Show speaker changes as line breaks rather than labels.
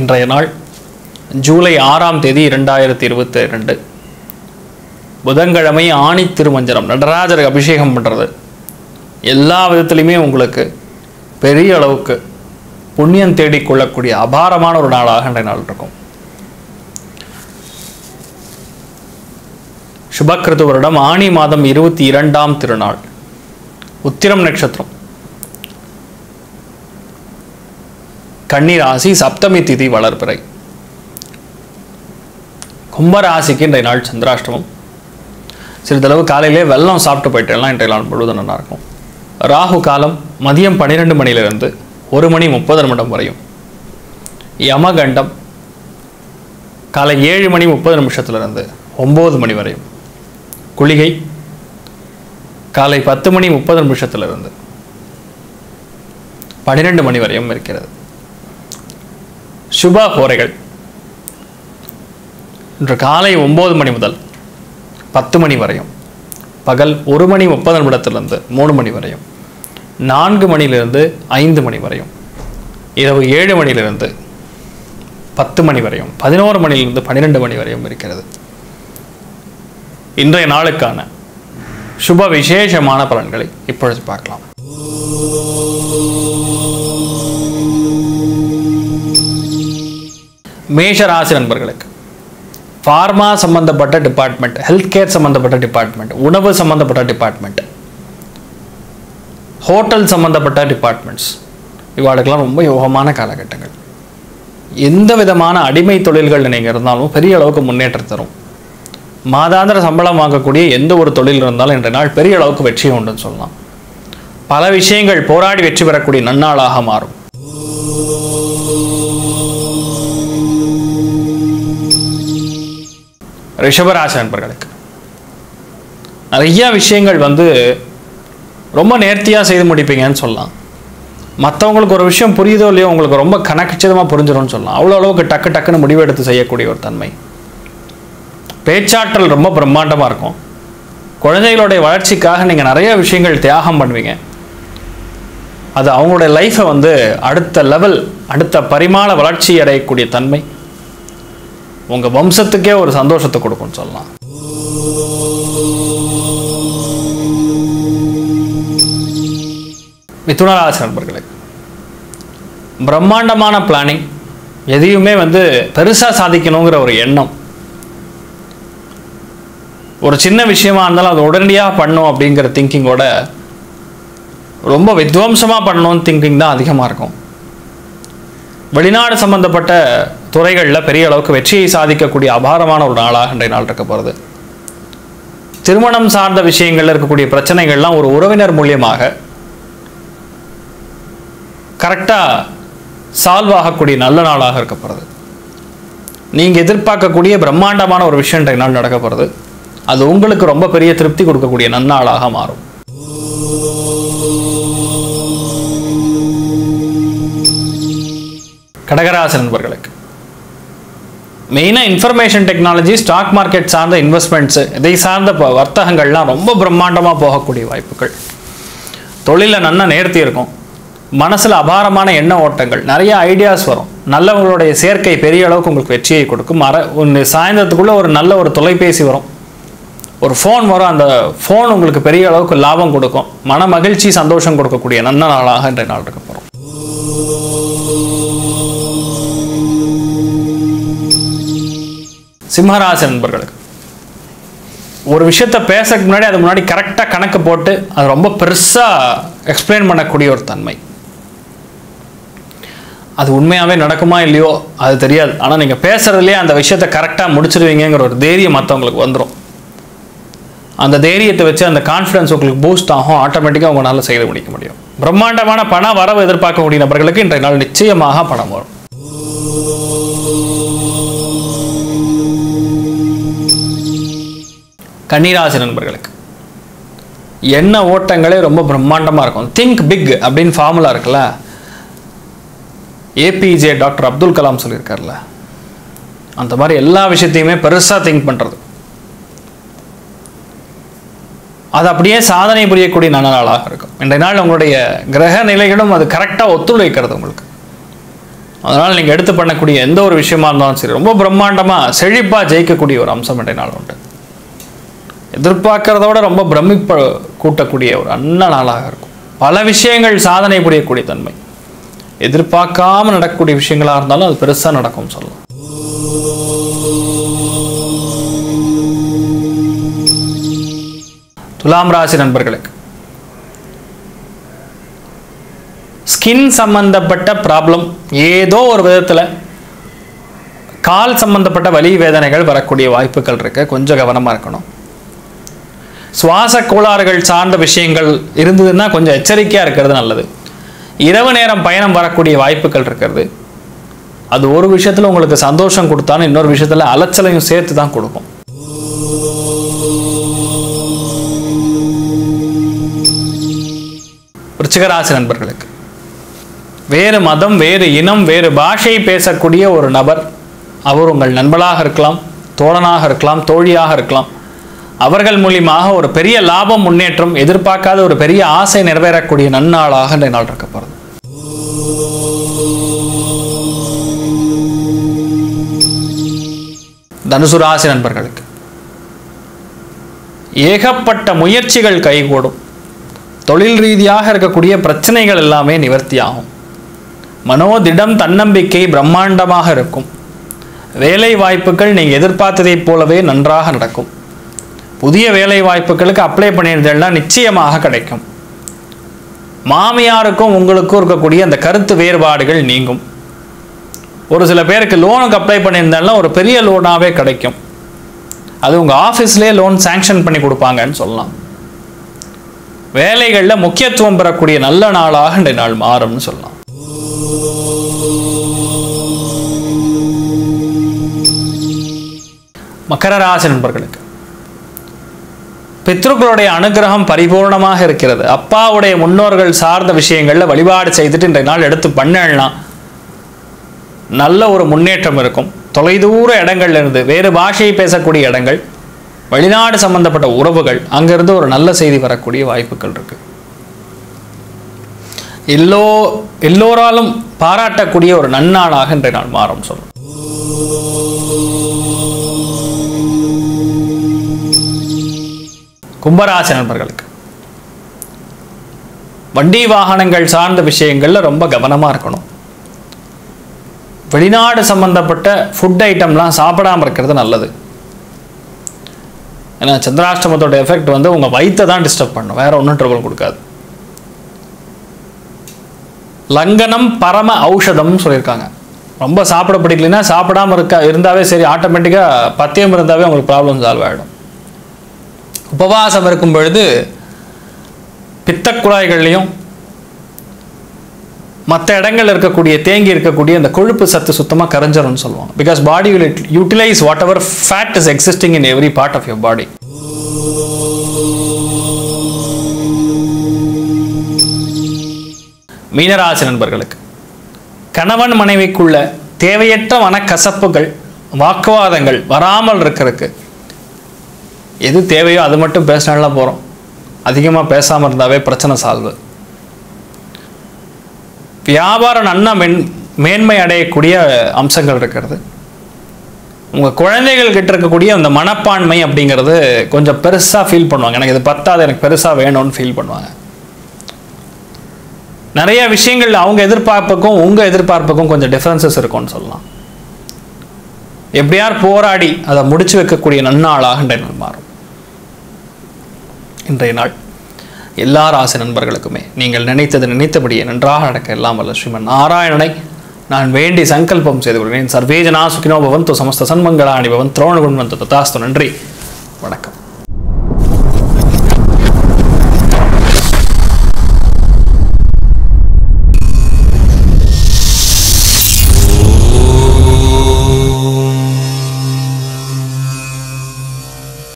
இன்றைய நாள் ஜூலை ஆறாம் தேதி இரண்டாயிரத்தி இருபத்தி ரெண்டு புதன்கிழமை ஆணி திருமஞ்சனம் நடராஜருக்கு அபிஷேகம் பண்ணுறது எல்லா விதத்துலையுமே உங்களுக்கு பெரிய அளவுக்கு புண்ணியம் தேடிக்கொள்ளக்கூடிய அபாரமான ஒரு நாளாக இன்றைய நாள் இருக்கும் சுபக்கிருது வருடம் ஆணி மாதம் இருபத்தி இரண்டாம் திருநாள் உத்திரம் நட்சத்திரம் கன்னிராசி சப்தமி திதி வளர்பிறை கும்பராசிக்கு இன்றைய நாள் சந்திராஷ்டமம் சிறிதளவு காலையிலே வெல்லம் சாப்பிட்டு போயிட்டேலாம் இன்றைய நாள் முழுவதும் நல்லா இருக்கும் ராகு காலம் மதியம் பன்னிரெண்டு மணியிலிருந்து ஒரு மணி முப்பது நிமிடம் வரையும் யமகண்டம் காலை ஏழு மணி முப்பது நிமிஷத்துலேருந்து ஒம்பது மணி வரையும் குளிகை காலை பத்து மணி முப்பது நிமிஷத்திலிருந்து பன்னிரெண்டு மணி வரையும் இருக்கிறது சுப ஹோரைகள் இன்று காலை ஒம்பது மணி முதல் பத்து மணி வரையும் பகல் ஒரு மணி முப்பது நிமிடத்திலிருந்து மூணு மணி வரையும் நான்கு மணியிலிருந்து ஐந்து மணி வரையும் இரவு ஏழு மணியிலிருந்து பத்து மணி வரையும் பதினோரு மணியிலிருந்து பன்னிரெண்டு மணி வரையும் இருக்கிறது இன்றைய நாளுக்கான சுப விசேஷமான பலன்களை இப்பொழுது பார்க்கலாம் மேஷ ராசி நண்பர்களுக்கு ஃபார்மா சம்பந்தப்பட்ட டிபார்ட்மெண்ட் ஹெல்த் கேர் சம்பந்தப்பட்ட டிபார்ட்மெண்ட் உணவு சம்பந்தப்பட்ட டிபார்ட்மெண்ட் ஹோட்டல் சம்பந்தப்பட்ட டிபார்ட்மெண்ட்ஸ் இவாளுக்கெல்லாம் ரொம்ப யோகமான காலகட்டங்கள் எந்த விதமான அடிமை தொழில்கள் நீங்கள் இருந்தாலும் பெரிய அளவுக்கு முன்னேற்றம் தரும் மாதாந்திர சம்பளம் வாங்கக்கூடிய எந்த ஒரு தொழில் இருந்தாலும் இன்றைய நாள் பெரிய அளவுக்கு வெற்றி உண்டுன்னு சொல்லலாம் பல விஷயங்கள் போராடி வெற்றி பெறக்கூடிய நன்னாளாக மாறும் ரிஷபராசி நண்பர்களுக்கு நிறைய விஷயங்கள் வந்து ரொம்ப நேர்த்தியாக செய்து முடிப்பீங்கன்னு சொல்லலாம் மற்றவங்களுக்கு ஒரு விஷயம் புரியுதோ இல்லையோ உங்களுக்கு ரொம்ப கணக்கிச்சதமாக புரிஞ்சிடும்னு சொல்லலாம் அவ்வளோ அளவுக்கு டக்கு டக்குன்னு முடிவெடுத்து செய்யக்கூடிய ஒரு தன்மை பேச்சாற்றல் ரொம்ப பிரம்மாண்டமாக இருக்கும் குழந்தைகளுடைய வளர்ச்சிக்காக நீங்கள் நிறைய விஷயங்கள் தியாகம் பண்ணுவீங்க அது அவங்களுடைய லைஃப்பை வந்து அடுத்த லெவல் அடுத்த பரிமாண வளர்ச்சி அடையக்கூடிய தன்மை உங்கள் வம்சத்துக்கே ஒரு சந்தோஷத்தை கொடுக்கும்னு சொல்லலாம் மிதுனராசி நண்பர்களே பிரம்மாண்டமான பிளானிங் எதையுமே வந்து பெருசாக சாதிக்கணுங்கிற ஒரு எண்ணம் ஒரு சின்ன விஷயமா இருந்தாலும் அது உடனடியாக பண்ணும் அப்படிங்கிற திங்கிங்கோட ரொம்ப வித்வம்சமாக பண்ணணும்னு திங்கிங் தான் அதிகமாக இருக்கும் வெளிநாடு சம்பந்தப்பட்ட துறைகளில் பெரிய அளவுக்கு வெற்றியை சாதிக்கக்கூடிய அபாரமான ஒரு நாளாக இன்றைய நாள் இருக்க போகிறது திருமணம் சார்ந்த விஷயங்கள்ல இருக்கக்கூடிய பிரச்சனைகள்லாம் ஒரு உறவினர் மூலியமாக கரெக்டாக சால்வ் ஆகக்கூடிய நல்ல நாளாக இருக்க போகிறது நீங்கள் எதிர்பார்க்கக்கூடிய பிரம்மாண்டமான ஒரு விஷயம் இன்றைய நாள் நடக்க போகிறது அது உங்களுக்கு ரொம்ப பெரிய திருப்தி கொடுக்கக்கூடிய நன்னாளாக மாறும் கடகராசி நண்பர்களுக்கு மெயினாக இன்ஃபர்மேஷன் டெக்னாலஜி ஸ்டாக் மார்க்கெட் சார்ந்த இன்வெஸ்ட்மெண்ட்ஸு இதை சார்ந்த ப- வர்த்தகங்கள்லாம் ரொம்ப பிரம்மாண்டமாக போகக்கூடிய வாய்ப்புகள் தொழிலில் நல்ல நேர்த்தி இருக்கும் மனசில் அபாரமான எண்ண ஓட்டங்கள் நிறைய ஐடியாஸ் வரும் நல்லவங்களுடைய சேர்க்கை பெரிய அளவுக்கு உங்களுக்கு வெற்றியை கொடுக்கும் மர ஒன்று சாயந்தரத்துக்குள்ளே ஒரு நல்ல ஒரு தொலைபேசி வரும் ஒரு ஃபோன் வரும் அந்த ஃபோன் உங்களுக்கு பெரிய அளவுக்கு லாபம் கொடுக்கும் மன மகிழ்ச்சி சந்தோஷம் கொடுக்கக்கூடிய நல்ல நாளாக இன்றைய நாள் இருக்க போகிறோம் சிம்மராசி நண்பர்களுக்கு ஒரு விஷயத்த பேசறதுக்கு முன்னாடி அது முன்னாடி கரெக்டாக கணக்கு போட்டு அது ரொம்ப பெருசாக எக்ஸ்பிளைன் பண்ணக்கூடிய ஒரு தன்மை அது உண்மையாகவே நடக்குமா இல்லையோ அது தெரியாது ஆனால் நீங்கள் பேசுறதுலேயே அந்த விஷயத்த கரெக்டாக முடிச்சிருவீங்கங்கிற ஒரு தைரியம் மற்றவங்களுக்கு வந்துடும் அந்த தைரியத்தை வச்சு அந்த கான்ஃபிடன்ஸ் உங்களுக்கு பூஸ்ட் ஆகும் ஆட்டோமேட்டிக்காக உங்களால் செய்து முடிக்க முடியும் பிரம்மாண்டமான பண வரவு எதிர்பார்க்கக்கூடிய நபர்களுக்கு இன்றைய நாள் நிச்சயமாக பணம் வரும் கன்னிராசி நண்பர்களுக்கு எண்ண ஓட்டங்களே ரொம்ப பிரம்மாண்டமாக இருக்கும் திங்க் பிக் அப்படின்னு ஃபார்முலா இருக்குல்ல ஏபிஜே டாக்டர் அப்துல் கலாம் சொல்லியிருக்கார்ல அந்த மாதிரி எல்லா விஷயத்தையுமே பெருசாக திங்க் பண்ணுறது அது அப்படியே சாதனை புரியக்கூடிய நல்ல நாளாக இருக்கும் இன்றைய நாள் உங்களுடைய கிரக நிலைகளும் அது கரெக்டாக ஒத்துழைக்கிறது உங்களுக்கு அதனால் நீங்கள் எடுத்து பண்ணக்கூடிய எந்த ஒரு விஷயமா இருந்தாலும் சரி ரொம்ப பிரம்மாண்டமாக செழிப்பாக ஜெயிக்கக்கூடிய ஒரு அம்சம் இன்றைய நாள் உண்டு எதிர்பார்க்கறத விட ரொம்ப பிரமிப்ப கூட்டக்கூடிய ஒரு அன்ன நாளாக இருக்கும் பல விஷயங்கள் சாதனை புரியக்கூடிய தன்மை எதிர்பார்க்காம நடக்கக்கூடிய விஷயங்களாக இருந்தாலும் அது பெருசாக நடக்கும் சொல்லலாம் துலாம் ராசி நண்பர்களுக்கு ஸ்கின் சம்பந்தப்பட்ட ப்ராப்ளம் ஏதோ ஒரு விதத்தில் கால் சம்பந்தப்பட்ட வலி வேதனைகள் வரக்கூடிய வாய்ப்புகள் இருக்கு கொஞ்சம் கவனமாக இருக்கணும் சுவாச கோளாறுகள் சார்ந்த விஷயங்கள் இருந்ததுன்னா கொஞ்சம் எச்சரிக்கையாக இருக்கிறது நல்லது இரவு நேரம் பயணம் வரக்கூடிய வாய்ப்புகள் இருக்கிறது அது ஒரு விஷயத்தில் உங்களுக்கு சந்தோஷம் கொடுத்தாலும் இன்னொரு விஷயத்தில் அலைச்சலையும் சேர்த்து தான் கொடுக்கும் விருச்சிகராசி நண்பர்களுக்கு வேறு மதம் வேறு இனம் வேறு பாஷை பேசக்கூடிய ஒரு நபர் அவர் உங்கள் நண்பனாக இருக்கலாம் தோழனாக இருக்கலாம் தோழியாக இருக்கலாம் அவர்கள் மூலியமாக ஒரு பெரிய லாபம் முன்னேற்றம் எதிர்பார்க்காத ஒரு பெரிய ஆசை நிறைவேறக்கூடிய நன்னாளாக இந்த நாள் இருக்க போகிறது தனுசு ராசி நண்பர்களுக்கு ஏகப்பட்ட முயற்சிகள் கைகூடும் தொழில் ரீதியாக இருக்கக்கூடிய பிரச்சனைகள் எல்லாமே நிவர்த்தியாகும் மனோதிடம் தன்னம்பிக்கை பிரம்மாண்டமாக இருக்கும் வேலை வாய்ப்புகள் நீங்கள் எதிர்பார்த்ததைப் போலவே நன்றாக நடக்கும் புதிய வேலை வாய்ப்புகளுக்கு அப்ளை பண்ணியிருந்தேன்னா நிச்சயமாக கிடைக்கும் மாமியாருக்கும் உங்களுக்கும் இருக்கக்கூடிய அந்த கருத்து வேறுபாடுகள் நீங்கும் ஒரு சில பேருக்கு லோனுக்கு அப்ளை பண்ணியிருந்தாலும் ஒரு பெரிய லோனாகவே கிடைக்கும் அது உங்கள் ஆஃபீஸ்லேயே லோன் சேங்ஷன் பண்ணி கொடுப்பாங்கன்னு சொல்லலாம் வேலைகளில் முக்கியத்துவம் பெறக்கூடிய நல்ல நாளாக இந்த நாள் மாறும்னு சொல்லலாம் மகர ராசி நண்பர்களுக்கு பித்ருக்களுடைய அனுகிரகம் பரிபூர்ணமாக இருக்கிறது அப்பாவுடைய முன்னோர்கள் சார்ந்த விஷயங்களில் வழிபாடு செய்துட்டு இன்றைய நாள் எடுத்து பண்ணலாம் நல்ல ஒரு முன்னேற்றம் இருக்கும் தொலைதூர இடங்கள்ல இருந்து வேறு பாஷையை பேசக்கூடிய இடங்கள் வெளிநாடு சம்பந்தப்பட்ட உறவுகள் அங்கிருந்து ஒரு நல்ல செய்தி வரக்கூடிய வாய்ப்புகள் இருக்கு எல்லோ எல்லோராலும் பாராட்டக்கூடிய ஒரு நன்னாளாக இன்றைய நாள் மாறும் சொல்லும் கும்பராசி நண்பர்களுக்கு வண்டி வாகனங்கள் சார்ந்த விஷயங்கள்ல ரொம்ப கவனமா இருக்கணும் வெளிநாடு சம்பந்தப்பட்ட ஃபுட் ஐட்டம்லாம் சாப்பிடாம இருக்கிறது நல்லது ஏன்னா சந்திராஷ்டமத்தோட எஃபெக்ட் வந்து உங்கள் வயித்தை தான் டிஸ்டர்ப் பண்ணும் வேற ஒன்றும் ட்ரபிள் கொடுக்காது லங்கனம் பரம ஔஷதம்னு சொல்லியிருக்காங்க ரொம்ப சாப்பிட பிடிக்கலைன்னா சாப்பிடாம இருக்க இருந்தாவே சரி ஆட்டோமேட்டிக்காக பத்தியம் இருந்தாவே உங்களுக்கு ப்ராப்ளம் சால்வ் ஆகிடும் உபவாசம் இருக்கும் பொழுது பித்தக் குழாய்கள்லையும் மற்ற இடங்கள்ல இருக்கக்கூடிய தேங்கி இருக்கக்கூடிய அந்த கொழுப்பு சத்து சுத்தமாக கரைஞ்சிரும்னு சொல்லுவாங்க because body will utilise whatever fat is existing in every part of your body மீனராசி நண்பர்களுக்கு கணவன் மனைவிக்குள்ள தேவையற்ற மனக்கசப்புகள் வாக்குவாதங்கள் வராமல் இருக்கிறதுக்கு எது தேவையோ அது மட்டும் பேசினாலாம் போகிறோம் அதிகமாக பேசாமல் இருந்தாவே பிரச்சனை சால்வு வியாபாரம் நன்னா மென் மேன்மை அடையக்கூடிய அம்சங்கள் இருக்கிறது உங்கள் குழந்தைகள் கிட்ட இருக்கக்கூடிய அந்த மனப்பான்மை அப்படிங்கிறது கொஞ்சம் பெருசாக ஃபீல் பண்ணுவாங்க எனக்கு இது பத்தாது எனக்கு பெருசாக வேணும்னு ஃபீல் பண்ணுவாங்க நிறைய விஷயங்கள் அவங்க எதிர்பார்ப்புக்கும் உங்கள் எதிர்பார்ப்புக்கும் கொஞ்சம் டிஃப்ரென்சஸ் இருக்கும்னு சொல்லலாம் எப்படியார் போராடி அதை முடிச்சு வைக்கக்கூடிய நன்னாளாக இன்றைய நாள் மாறும் இன்றைய நாள் எல்லா ராசி நண்பர்களுக்குமே நீங்கள் நினைத்தது நினைத்தபடியே நன்றாக நடக்க எல்லாம் வல்ல ஸ்ரீமன் நாராயணனை நான் வேண்டி சங்கல்பம் செய்து கொள்கிறேன் சர்வேஜனா சுகினோ பவந்தோ சமஸ்த சன்மங்களாணி பவன் திரோணகுண்வந்தோ ததாஸ்து நன்றி